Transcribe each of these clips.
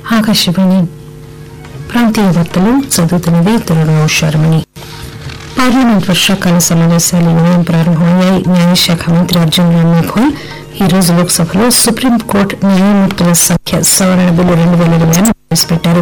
ఆకాశవాణి ప్రాంతీయ వార్తలు చదువుతున్నది దుర్గా ఉషారమణి పార్లమెంట్ వర్షాకాల సమావేశాలు ఉదయం ప్రారంభమయ్యాయి న్యాయశాఖ మంత్రి అర్జున్ రామ్ మేఘ్వాల్ ఈ రోజు లోక్సభలో సుప్రీంకోర్టు న్యాయమూర్తుల సంఖ్య సవరణ బిల్లు రెండు వేల ఇరవై ఆరు ప్రవేశపెట్టారు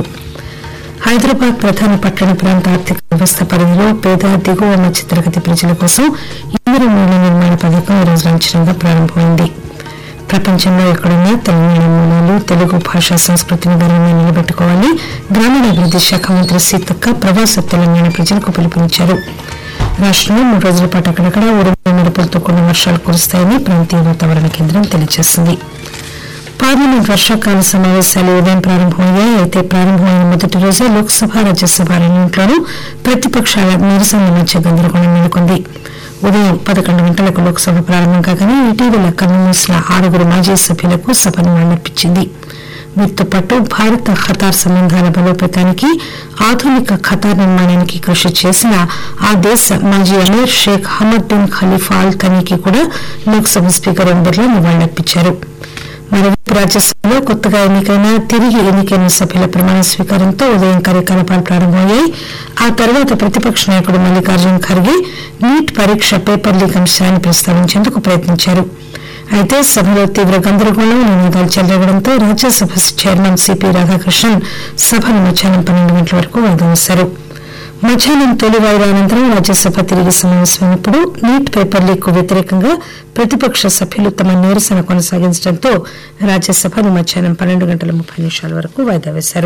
హైదరాబాద్ ప్రధాన పట్టణ ప్రాంత ఆర్థిక వ్యవస్థ పరిధిలో పేద దిగువ మధ్యతరగతి ప్రజల కోసం ఇందిరా నీళ్ల నిర్మాణ పథకం ఈ రోజు లాంఛనంగా ప్రారంభమైంది ప్రపంచంలో ఎక్కడున్నా తెలంగాణ మూలాలు తెలుగు భాషా సంస్కృతిని గర్వంగా నిలబెట్టుకోవాలి గ్రామీణాభివృద్ది శాఖ మంత్రి సీతక్క ప్రవాస తెలంగాణ ప్రజలకు పిలుపునిచ్చారు రాష్టంలో మూడు రోజుల పాటు అక్కడక్కడ ఉరుముల మెరుపులతో కూడిన వర్షాలు కురుస్తాయని ప్రాంతీయ వాతావరణ కేంద్రం తెలియజేసింది పార్లమెంట్ వర్షాకాల సమావేశాలు ఉదయం ప్రారంభమయ్యాయి అయితే ప్రారంభమైన మొదటి రోజే లోక్సభ రాజ్యసభ రెండింటిలోనూ ప్రతిపక్షాల నిరసనల మధ్య గందరగోళం నెలకొంది ఉదయం పదకొండు గంటలకు లోక్సభ ప్రారంభం కాగానే ఇటీవల కన్నుమూసిన ఆరుగురు మాజీ సభ్యులకు సభ నివాళులర్పించింది వీరితో పాటు భారత ఖతార్ సంబంధాల బలోపేతానికి ఆధునిక ఖతార్ నిర్మాణానికి కృషి చేసిన ఆ దేశ మాజీ అమీర్ షేక్ హమద్దీన్ ఖలీఫా అల్ తనీకి కూడా లోక్సభ స్పీకర్ ఓం బిర్లా నివాళులర్పించారు మరోవైపు రాజ్యసభలో కొత్తగా ఎన్నికైన తిరిగి ఎన్నికైన సభ్యుల ప్రమాణ స్వీకారంతో ఉదయం కార్యకలాపాలు ప్రారంభమయ్యాయి ఆ తర్వాత ప్రతిపక్ష నాయకుడు మల్లికార్జున ఖర్గే నీట్ పరీక్ష పేపర్ లీక్ అంశాన్ని ప్రస్తావించేందుకు ప్రయత్నించారు అయితే సభలో తీవ్ర గందరగోళం నినాదాలు చెలరేగడంతో రాజ్యసభ చైర్మన్ సిపి రాధాకృష్ణన్ సభను మధ్యాహ్నం పన్నెండు గంటల వరకు వాయిదా వేశారు మధ్యాహ్నం తొలి వాయిదా అనంతరం రాజ్యసభ తిరిగి సమావేశమైనప్పుడు నీట్ పేపర్ లీక్ కు వ్యతిరేకంగా ప్రతిపక్ష సభ్యులు తమ నిరసన కొనసాగించడంతో రాజ్యసభను మధ్యాహ్నం పన్నెండు గంటల ముప్పై నిమిషాల వరకు వాయిదా వేశారు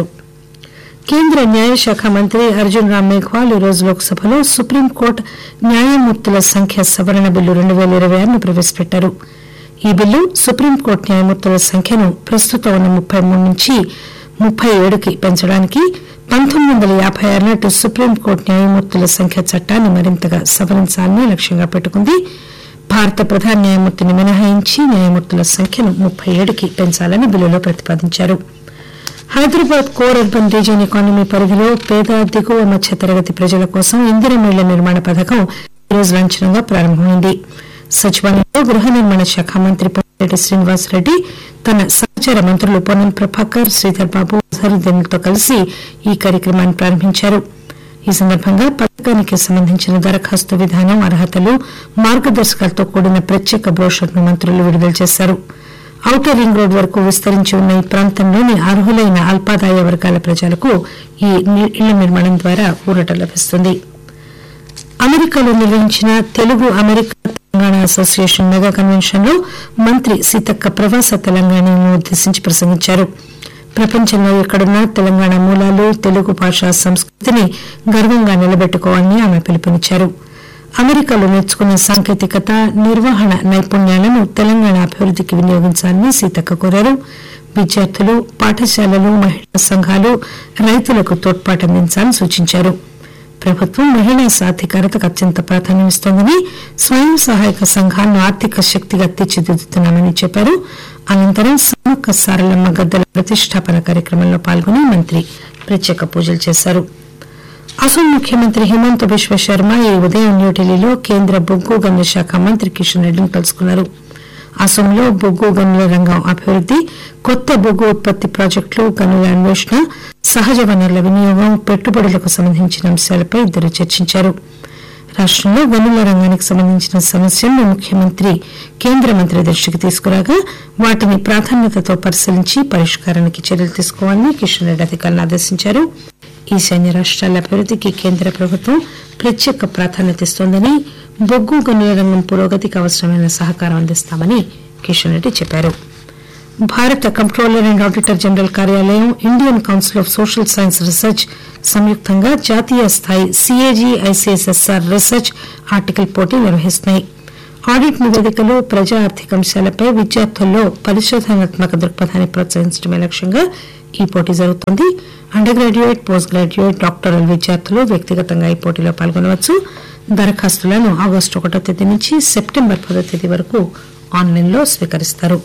కేంద్ర న్యాయశాఖ మంత్రి అర్జున్ రామ్ మేఘ్వాల్ ఈ రోజు లోక్సభలో సుప్రీంకోర్టు న్యాయమూర్తుల సంఖ్య సవరణ బిల్లు రెండు వేల ఇరవై ఆరును ప్రవేశపెట్టారు ఈ బిల్లు సుప్రీంకోర్టు న్యాయమూర్తుల సంఖ్యను ప్రస్తుతం ఉన్న ముప్పై మూడు నుంచి ముప్పై ఏడుకి పెంచడానికి పంతొమ్మిది వందల యాభై ఆరు నాటి సుప్రీంకోర్టు న్యాయమూర్తుల సంఖ్య చట్టాన్ని మరింతగా సవరించాలని లక్ష్యంగా పెట్టుకుంది భారత ప్రధాన న్యాయమూర్తిని మినహాయించి న్యాయమూర్తుల సంఖ్యను ముప్పై ఏడుకి పెంచాలని బిల్లులో ప్రతిపాదించారు Hyderabad core urban region economy పరిధిలో పేద దిగువ మధ్య తరగతి ప్రజల కోసం ఇందిరమేళ్ల నిర్మాణ పథకం ఈ రోజు లాంఛనంగా ప్రారంభమైంది సచివాలయంలో గృహ నిర్మాణ శాఖ మంత్రి పొంగిరెడ్డి శ్రీనివాసరెడ్డి తన సహచర మంత్రులు పొన్నం ప్రభాకర్ శ్రీధర్ బాబు అజరుద్దీన్లతో కలిసి ఈ కార్యక్రమాన్ని ప్రారంభించారు ఈ సందర్భంగా పథకానికి సంబంధించిన దరఖాస్తు విధానం అర్హతలు మార్గదర్శకాలతో కూడిన ప్రత్యేక బ్రోషర్ను మంత్రులు విడుదల చేశారు ఔటర్ రింగ్ రోడ్ వరకు విస్తరించి ఉన్న ఈ ప్రాంతంలోని అర్హులైన అల్పాదాయ వర్గాల ప్రజలకు ఈ ఇళ్ల నిర్మాణం ద్వారా ఊరట లభిస్తుంది అమెరికాలో నిర్వహించిన Telugu America Telangana association mega convention లో మంత్రి సీతక్క ప్రవాస తెలంగాణను ఉద్దేశించి ప్రసంగించారు ప్రపంచంలో ఎక్కడున్నా తెలంగాణ మూలాలు తెలుగు భాష సంస్కృతిని గర్వంగా నిలబెట్టుకోవాలని ఆమె పిలుపునిచ్చారు అమెరికాలో నేర్చుకున్న సాంకేతికత నిర్వహణ నైపుణ్యాలను తెలంగాణ అభివృద్ధికి వినియోగించాలని సీతక్క కోరారు విద్యార్థులు పాఠశాలలు మహిళా సంఘాలు రైతులకు తోడ్పాటు అందించాలని సూచించారు ప్రభుత్వం మహిళా సాధికారతకు అత్యంత ప్రాధాన్యమిస్తోందని స్వయం సహాయక సంఘాలను ఆర్థిక శక్తిగా తీర్చిదిద్దుతున్నామని చెప్పారు అనంతరం సమ్మక్క సారలమ్మ గద్దల ప్రతిష్టాపన కార్యక్రమంలో పాల్గొని మంత్రి ప్రత్యేక పూజలు చేశారు అసోం ముఖ్యమంత్రి హిమంత బిశ్వ శర్మ ఈ ఉదయం న్యూఢిల్లీలో కేంద్ర బొగ్గు గనుల శాఖ మంత్రి కిషన్ రెడ్డిని కలుసుకున్నారు అసోంలో బొగ్గు గనుల రంగం అభివృద్ది కొత్త బొగ్గు ఉత్పత్తి ప్రాజెక్టులు గనుల అన్వేషణ సహజ వనరుల వినియోగం పెట్టుబడులకు సంబంధించిన అంశాలపై ఇద్దరు చర్చించారు రాష్టంలో గనుల రంగానికి సంబంధించిన సమస్యలను ముఖ్యమంత్రి కేంద్ర మంత్రి దృష్టికి తీసుకురాగా వాటిని ప్రాధాన్యతతో పరిశీలించి పరిష్కారానికి చర్యలు తీసుకోవాలని కిషన్ రెడ్డి అధికారులను ఆదేశించారు ఈశాన్య రాష్ట్రాల అభివృద్ధికి కేంద్ర ప్రభుత్వం ప్రత్యేక ప్రాధాన్యత ఇస్తోందని బొగ్గు గనుల రంగం పురోగతికి అవసరమైన సహకారం అందిస్తామని కిషన్ రెడ్డి చెప్పారు భారత కంప్ట్రోలర్ అండ్ ఆడిటర్ జనరల్ కార్యాలయం Indian council of social science research సంయుక్తంగా జాతీయ స్థాయి సిఏజీ ఐసీఎస్ఎస్ఆర్ రీసెర్చ్ ఆర్టికల్ పోటీ నిర్వహిస్తున్నాయి ఆడిట్ నివేదికలు ప్రజా ఆర్థిక అంశాలపై విద్యార్థుల్లో పరిశోధనాత్మక దృక్పథాన్ని ప్రోత్సహించడమే లక్ష్యంగా ఈ పోటీ జరుగుతోంది undergraduate postgraduate doctoral విద్యార్థులు వ్యక్తిగతంగా ఈ పోటీలో పాల్గొనవచ్చు దరఖాస్తులను ఆగస్టు ఒకటో తేదీ నుంచి సెప్టెంబర్ పదో తేదీ వరకు ఆన్లైన్లో స్వీకరిస్తారు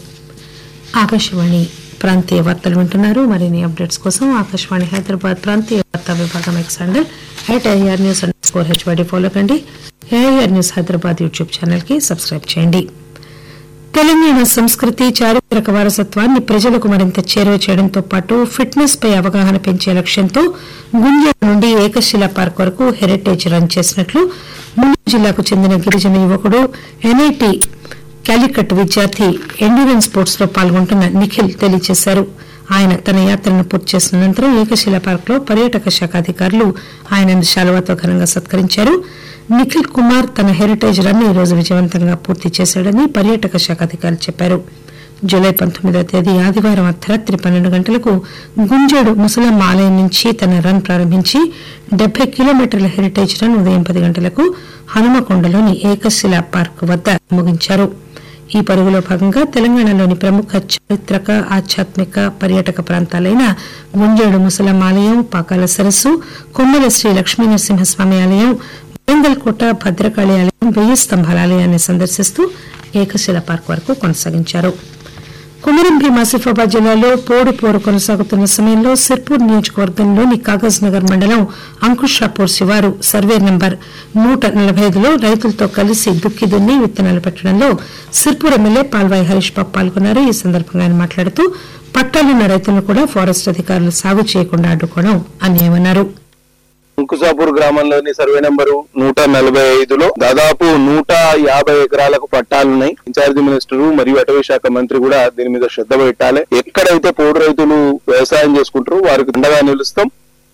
ఆకాశవాణి ప్రాంతీయ వార్తలు వింటున్నారు మరిన్ని అప్డేట్స్ కోసం ఆకాశవాణి హైదరాబాద్ ప్రాంతీయ వార్తా విభాగం X handle at AIR news underscore HYD follow కండి AIR news Hyderabad YouTube channel కి సబ్స్క్రైబ్ చేయండి తెలంగాణ సంస్కృతి చారిత్రక వారసత్వాన్ని ప్రజలకు మరింత చేరువ చేయడంతో పాటు ఫిట్నెస్ పై అవగాహన పెంచే లక్ష్యంతో గుంజాల నుండి ఏకశిలా పార్క్ వరకు హెరిటేజ్ రన్ చేసినట్లు ములుగు జిల్లాకు చెందిన గిరిజన యువకుడు ఎన్ఐటి క్యాలికట్ విద్యార్థి ఎండ్యూరెన్స్ స్పోర్ట్స్ లో పాల్గొంటున్న నిఖిల్ తెలియజేశారు ఆయన తన యాత్రను పూర్తి చేసిన అనంతరం ఏకశిలా పార్క్ లో పర్యాటక శాఖ అధికారులు ఆయనను శాలువాతో ఘనంగా సత్కరించారు నిఖిల్ కుమార్ తన హెరిటేజ్ రన్ ఈ రోజు విజయవంతంగా పూర్తి చేశాడని పర్యాటక శాఖ అధికారులు చెప్పారు జూలై పంతొమ్మిదవ తేదీ ఆదివారం అర్ధరాత్రి పన్నెండు గంటలకు గుంజేడు ముసలమ్మ ఆలయం నుంచి తన రన్ ప్రారంభించి డెబ్బై కిలోమీటర్ల హెరిటేజ్ రన్ ఉదయం పది గంటలకు హనుమకొండలోని ఏకశిలా పార్క్ వద్ద ముగించారు ఈ పరుగులో భాగంగా తెలంగాణలోని ప్రముఖ చారిత్రక ఆధ్యాత్మిక పర్యాటక ప్రాంతాలైన గుంజేడు ముసలమ్మ ఆలయం పాకాల సరస్సు కొమ్మల శ్రీ లక్ష్మీ నరసింహస్వామి ఆలయం వరంగల్ కోట భద్రకాళి ఆలయం వెయ్యి స్తంభాల ఆలయాన్ని సందర్శిస్తూ ఏకశిల పార్క్ వరకు కొనసాగించారు కుమరం భీం ఆసిఫాబాద్ జిల్లాలో పోడు పోరు కొనసాగుతున్న సమయంలో సిర్పూర్ నియోజకవర్గంలోని కాగజ్ నగర్ మండలం అంకుషాపూర్ శివారు సర్వే నంబర్ నూట నలభై ఐదులో రైతులతో కలిసి దుక్కి దున్ని విత్తనాలు పెట్టడంలో సిర్పూర్ ఎమ్మెల్యే పాల్వాయి హరీష్ బాబు పాల్గొన్నారు ఈ సందర్భంగా ఆయన మాట్లాడుతూ పట్టాలున్న రైతులను కూడా ఫారెస్ట్ అధికారులు సాగు చేయకుండా అడ్డుకోవడం అన్యాయమన్నారు అంకుసాపూర్ గ్రామంలోని సర్వే నెంబరు నూట నలభై ఐదులో దాదాపు నూట యాభై ఎకరాలకు పట్టాలున్నాయి ఇన్ఛార్జి మినిస్టర్ మరియు అటవీ శాఖ మంత్రి కూడా దీని మీద శ్రద్ధ పెట్టాలి ఎక్కడైతే పోడు రైతులు వ్యవసాయం చేసుకుంటారో వారికి అండగా నిలుస్తాం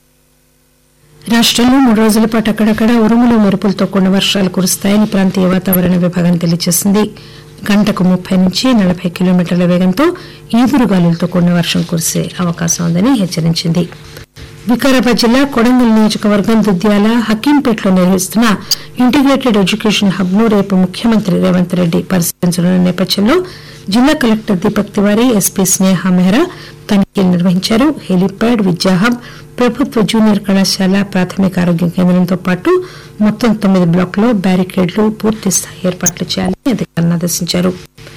రాష్టంలో మూడు రోజుల పాటు అక్కడక్కడ ఉరుములు మెరుపులతో కూడిన వర్షాలు కురుస్తాయని ప్రాంతీయ వాతావరణ విభాగం తెలియజేసింది గంటకు ముప్పై నుంచి నలభై కిలోమీటర్ల వేగంతో ఈదురుగాలులతో కూడిన వర్షం కురిసే అవకాశం ఉందని హెచ్చరించింది వికారాబాద్ జిల్లా కొడంగల్ నియోజకవర్గం దుద్యాల హకీంపేటలో నిర్వహిస్తున్న ఇంటిగ్రేటెడ్ ఎడ్యుకేషన్ హబ్ ను రేపు ముఖ్యమంత్రి రేవంత్ రెడ్డి పరిశీలించనున్న నేపథ్యంలో జిల్లా కలెక్టర్ దీపక్ తివారీ ఎస్పీ స్నేహ మెహ్రా తనిఖీలు నిర్వహించారు హెలీప్యాడ్ విద్యా హబ్ ప్రభుత్వ జూనియర్ కళాశాల ప్రాథమిక ఆరోగ్య కేంద్రంతో పాటు మొత్తం తొమ్మిది బ్లాకుల్లో బ్యారికేడ్లు పూర్తి స్థాయి ఏర్పాట్లు చేయాలని అధికారులను ఆదేశించారు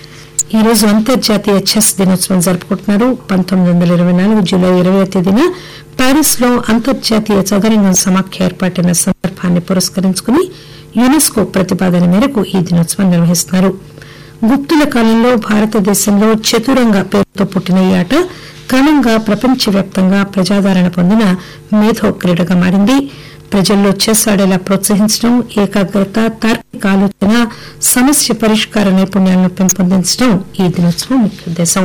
ఈ రోజు అంతర్జాతీయ చెస్ దినోత్సవం జరుపుకుంటున్నారు పంతొమ్మిది వందల ఇరవై నాలుగు జూలై ఇరవై తేదీన ప్యారిస్ లో అంతర్జాతీయ చదరంగం సమాఖ్య ఏర్పాటైన సందర్భాన్ని పురస్కరించుకుని యునెస్కో ప్రతిపాదన మేరకు ఈ దినోత్సవం నిర్వహిస్తున్నారు గుప్తుల కాలంలో భారతదేశంలో చతురంగ పేరుతో పుట్టిన ఈ ఆట క్రమంగా ప్రపంచవ్యాప్తంగా ప్రజాదరణ పొందిన మేధో క్రీడగా మారింది ప్రజల్లో చెస్ ఆడేలా ప్రోత్సహించడం ఏకాగ్రత తార్కిక ఆలోచన సమస్య పరిష్కార నైపుణ్యాలను పెంపొందించడం ఈ దినోత్సవం ముఖ్య ఉద్దేశం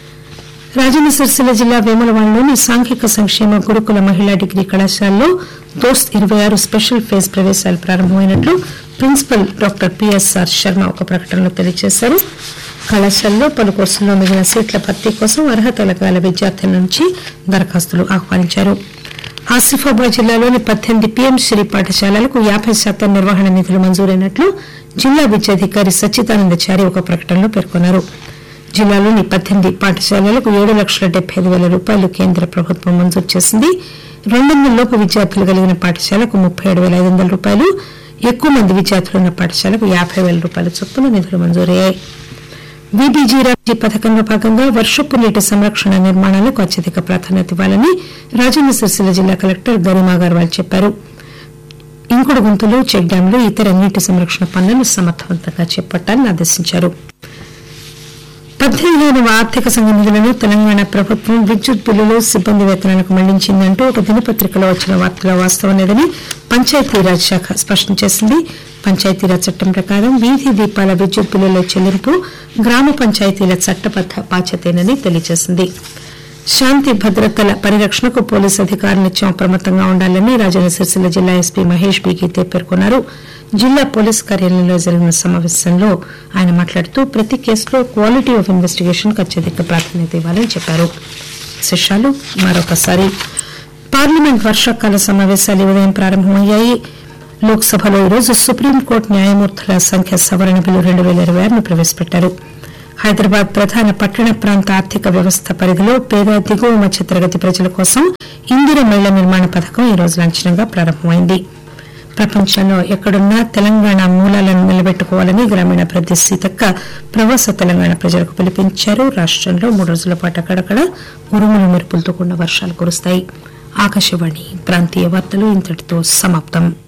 రాజన్న సిరిసిల్ల జిల్లా వేములవాడలోని సాంఘిక సంక్షేమ గురుకుల మహిళా డిగ్రీ కళాశాలలో దోస్త్ ఇరవై ఆరు స్పెషల్ ఫేజ్ ప్రవేశాలు ప్రారంభమైనట్లు ప్రిన్సిపల్ డాక్టర్ పిఎస్ఆర్ శర్మ ఒక ప్రకటనలో తెలియజేశారు కళాశాలలో పలు కోర్సుల్లో మిగిలిన సీట్ల భర్తీ కోసం అర్హతల గల విద్యార్థుల నుంచి దరఖాస్తులు ఆహ్వానించారు ఆసిఫాబాద్ జిల్లాలోని పద్దెనిమిది పీఎంశ్రీ పాఠశాలలకు యాభై శాతం నిర్వహణ నిధులు మంజూరైనట్లు జిల్లా విద్యాధికారి సచ్చిదానందచారి ఒక ప్రకటనలో పేర్కొన్నారు జిల్లాలోని పద్దెనిమిది పాఠశాలలకు ఏడు లక్షల డెబ్బై ఐదు వేల రూపాయలు కేంద్ర ప్రభుత్వం మంజూరు చేసింది రెండు వందల లోపు విద్యార్థులు కలిగిన పాఠశాలకు ముప్పై ఏడు వేల ఐదు వందల రూపాయలు ఎక్కువ మంది విద్యార్థులు ఉన్న పాఠశాలకు యాభై వేల రూపాయల చొప్పున నిధులు మంజూరయ్యాయి బీబీజీ రాజీ పథకంలో భాగంగా వర్షపు నీటి సంరక్షణ నిర్మాణాలకు అత్యధిక ప్రాధాన్యత ఇవ్వాలని రాజన్న సిరిసిల్ల జిల్లా కలెక్టర్ గరిమా అగర్వాల్ చెప్పారు ఇంకుడు గుంతలు చెక్ డ్యాంలు ఇతర నీటి సంరక్షణ పనులను సమర్థవంతంగా చేపట్టాలని ఆదేశించారు పద్దెనిమిదవ ఆర్థిక సంఘ నిధులను తెలంగాణ ప్రభుత్వం విద్యుత్ బిల్లులు సిబ్బంది వేతనాలకు మళ్లించిందంటూ ఒక దినపత్రికలో వచ్చిన వార్తలో వాస్తవం లేదని పంచాయతీరాజ్ శాఖ స్పష్టం చేసింది పంచాయతీరాజ్ చట్టం ప్రకారం వీధి దీపాల విద్యుత్ బిల్లుల చెల్లింపు గ్రామ పంచాయతీల చట్టబద్ద బాధ్యతేనని తెలియజేసింది శాంతి భద్రతల పరిరక్షణకు పోలీసు అధికారులు నిత్యం అప్రమత్తంగా ఉండాలని రాజన్న సిరిసిల్ల జిల్లా ఎస్పీ మహేష్ బి గీతే పేర్కొన్నారు జిల్లా పోలీస్ కార్యాలయంలో జరిగిన సమావేశంలో ఆయన మాట్లాడుతూ ప్రతి కేసులో క్వాలిటీ ఆఫ్ ఇన్వెస్టిగేషన్ కు అత్యధిక ప్రాధాన్యత ఇవ్వాలని చెప్పారు శిషాలు మరొకసారి పార్లమెంట్ వర్షాకాల సమావేశాలు ఈ ఉదయం ప్రారంభమయ్యాయి లోక్సభలో ఈరోజు సుప్రీంకోర్టు న్యాయమూర్తుల సంఖ్య సవరణ బిల్లు రెండు వేల ఇరవై ఆరును ప్రవేశపెట్టారు హైదరాబాద్ ప్రధాన పట్టణ ప్రాంత ఆర్థిక వ్యవస్థ పరిధిలో పేద దిగువ మధ్య తరగతి ప్రజల కోసం ఇందిర మేళ్ల నిర్మాణ పథకం ఈ రోజు లాంఛనంగా ప్రారంభమైంది ప్రపంచంలో ఎక్కడున్నా తెలంగాణ మూలాలను నిలబెట్టుకోవాలని గ్రామీణాభివృద్ది సీతక్క ప్రవాస తెలంగాణ ప్రజలకు పిలుపునిచ్చారు రాష్టంలో మూడు రోజుల పాటు అక్కడక్కడ ఉరుములు మెరుపులతో కూడిన వర్షాలు కురుస్తాయి ఆకాశవాణి ప్రాంతీయ వార్తలు ఇంతటితో సమాప్తం